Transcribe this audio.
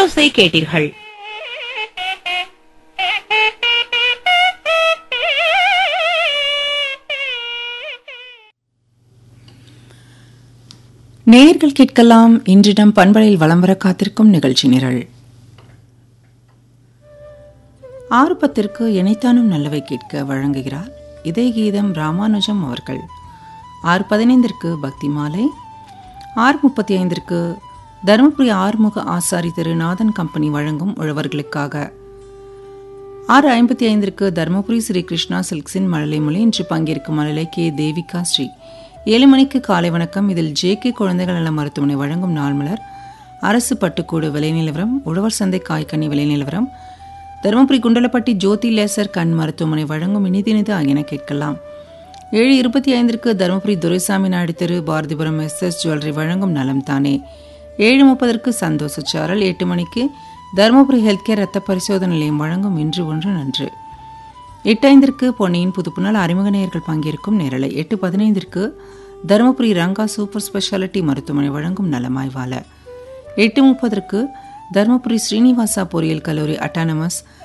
அரங்கிசை கேட்டீர்கள் நேயர்கள் கேட்கலாம் இன்றிடம் பண்பலையில் வலம் வர காத்திருக்கும் நிகழ்ச்சி நிரல் ஆறு பத்திற்கு இணைத்தானும் நல்லவை கேட்க வழங்குகிறார் இதய கீதம் ராமானுஜம் அவர்கள் ஆறு பதினைந்திற்கு பக்தி மாலை ஆறு முப்பத்தி ஐந்திற்கு தருமபுரி ஆறுமுக ஆசாரி திரு நாதன் கம்பெனி வழங்கும் உழவர்களுக்காக ஆறு ஐம்பத்தி ஐந்திற்கு தருமபுரி ஸ்ரீ கிருஷ்ணா சில்க்ஸின் மழலை மொழி இன்று பங்கேற்கும் மழலை கே தேவிகா ஸ்ரீ ஏழு மணிக்கு காலை வணக்கம் இதில் ஜே கே குழந்தைகள் நல மருத்துவமனை வழங்கும் நாள் மலர் அரசு பட்டுக்கூடு விலை நிலவரம் உழவர் சந்தை காய்கனி விலை நிலவரம் தருமபுரி குண்டலப்பட்டி ஜோதி லேசர் கண் மருத்துவமனை வழங்கும் இனிதினிது ஆகியன கேட்கலாம் ஏழு இருபத்தி ஐந்திற்கு தருமபுரி துரைசாமி நாயுடு தெரு பாரதிபுரம் எஸ் எஸ் ஜுவல்லரி வழங்கும் நலம் தானே ஏழு முப்பதற்கு சந்தோஷ சாரல் எட்டு மணிக்கு தருமபுரி ஹெல்த் கேர் ரத்த பரிசோதனை நிலையம் வழங்கும் இன்று ஒன்று நன்று எட்டு ஐந்திற்கு பொன்னியின் புதுப்புநாள் அறிமுக நேயர்கள் பங்கேற்கும் நேரலை எட்டு பதினைந்திற்கு தருமபுரி ரங்கா சூப்பர் ஸ்பெஷாலிட்டி மருத்துவமனை வழங்கும் நலமாய்வாளர் எட்டு முப்பதற்கு தருமபுரி ஸ்ரீனிவாசா பொறியியல் கல்லூரி அட்டானமஸ்